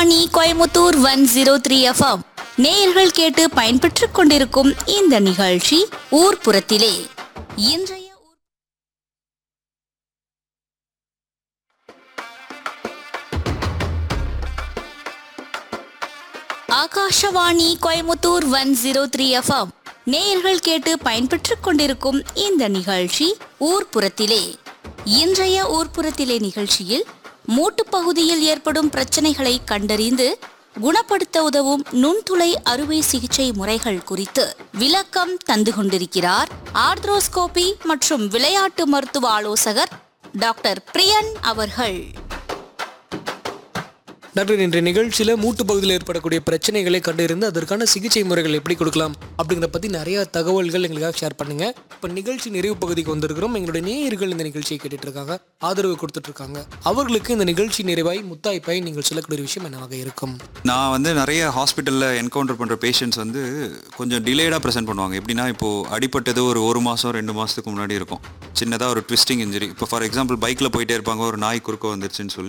மணி Coimbatore one zero three FM நேயர்கள் கேட்டு பயன்பெற்றுக் கொண்டிருக்கும் இந்த நிகழ்ச்சி ஊர்ப்புறத்திலே இன்றைய ஊர்- Akashvani Coimbatore one zero three FM நேயர்கள் கேட்டு பயன்பெற்றுக் கொண்டிருக்கும் இந்த நிகழ்ச்சி ஊர்ப்புறத்திலே இன்றைய ஊர்ப்புறத்திலே நிகழ்ச்சியில் மூட்டுப் பகுதியில் ஏற்படும் பிரச்சனைகளை கண்டறிந்து குணப்படுத்த உதவும் நுண்துளை அறுவை சிகிச்சை முறைகள் குறித்து விளக்கம் தந்து கொண்டிருக்கிறார் ஆர்த்ரோஸ்கோபி மற்றும் விளையாட்டு மருத்துவ ஆலோசகர் டாக்டர் பிரியன் அவர்கள் டாக்டர் இன்றைய நிகழ்ச்சியில் மூட்டு பகுதியில் ஏற்படக்கூடிய பிரச்சனைகளை கண்டறிந்து அதற்கான சிகிச்சை முறைகள் எப்படி கொடுக்கலாம் அப்படிங்கிற பற்றி நிறைய தகவல்கள் எங்களுக்காக ஷேர் பண்ணுங்க இப்போ நிகழ்ச்சி நிறைவு பகுதிக்கு வந்திருக்கிறோம் எங்களுடைய நேயர்கள் இந்த நிகழ்ச்சியை கேட்டுட்டு இருக்காங்க ஆதரவு கொடுத்துட்டு இருக்காங்க அவர்களுக்கு இந்த நிகழ்ச்சி நிறைவாய் முத்தாய்ப்பாய் நீங்கள் சொல்லக்கூடிய விஷயம் என்னவாக இருக்கும் நான் வந்து நிறைய ஹாஸ்பிட்டலில் என்கவுண்டர் பண்ணுற பேஷண்ட்ஸ் வந்து கொஞ்சம் டிலேடாக ப்ரெசென்ட் பண்ணுவாங்க எப்படின்னா இப்போது அடிபட்டது ஒரு ஒரு மாதம் ரெண்டு மாதத்துக்கு முன்னாடி இருக்கும் சின்னதாக ஒரு ட்விஸ்டிங் இன்ஜுரி இப்போ ஃபார் எக்ஸாம்பிள் பைக்கில் போயிட்டே இருப்பாங்க ஒரு நாய் குறுக்க வந்துருச்சுன்னு சொல்லி